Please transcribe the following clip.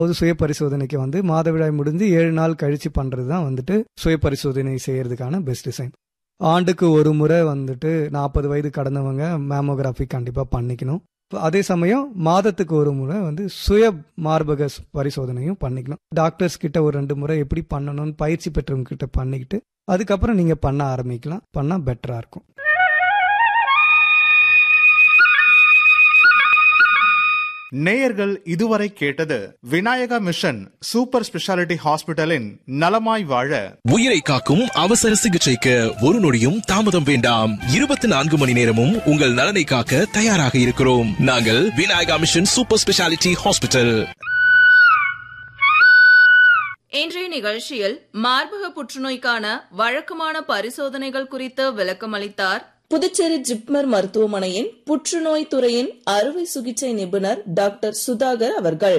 பொது சுய பரிசோதனைக்கு வந்து மாதவிடாய் முடிஞ்சு ஏழு நாள் கழிச்சு பண்றது தான் வந்துட்டு சுய பரிசோதனை செய்யறதுக்கான பெஸ்ட் டிசைன் ஆண்டுக்கு ஒரு முறை வந்துட்டு நாற்பது வயது கடந்தவங்க மேமோகிராஃபி கண்டிப்பாக பண்ணிக்கணும் அதே சமயம் மாதத்துக்கு ஒரு முறை வந்து சுய மார்பக ஸ்- பரிசோதனையும் பண்ணிக்கணும் டாக்டர்ஸ் கிட்ட ஒரு ரெண்டு முறை எப்படி பண்ணணும்னு பயிற்சி பெற்றவங்க கிட்ட பண்ணிக்கிட்டு அதுக்கப்புறம் நீங்க பண்ண ஆரம்பிக்கலாம் பண்ணா பெட்டரா இருக்கும் நேயர்கள் இதுவரை கேட்டது விநாயகா மிஷன் சூப்பர் ஸ்பெஷாலிட்டி ஹாஸ்பிட்டலின் நலமாய் வாழ உயிரை காக்கும் அவசர சிகிச்சைக்கு ஒரு நொடியும் தாமதம் வேண்டாம் இருபத்தி நான்கு மணி நேரமும் உங்கள் நலனை காக்க தயாராக இருக்கிறோம் நாங்கள் Vinayaka Mission Super Speciality Hospital இன்றைய நிகழ்ச்சியில் மார்பக புற்றுநோய்க்கான வழக்கமான பரிசோதனைகள் குறித்து விளக்கமளித்தார் புதுச்சேரி ஜிப்மர் மருத்துவமனையின் புற்றுநோய் துறையின் அறுவை சிகிச்சை நிபுணர் டாக்டர் சுதாகர் அவர்கள்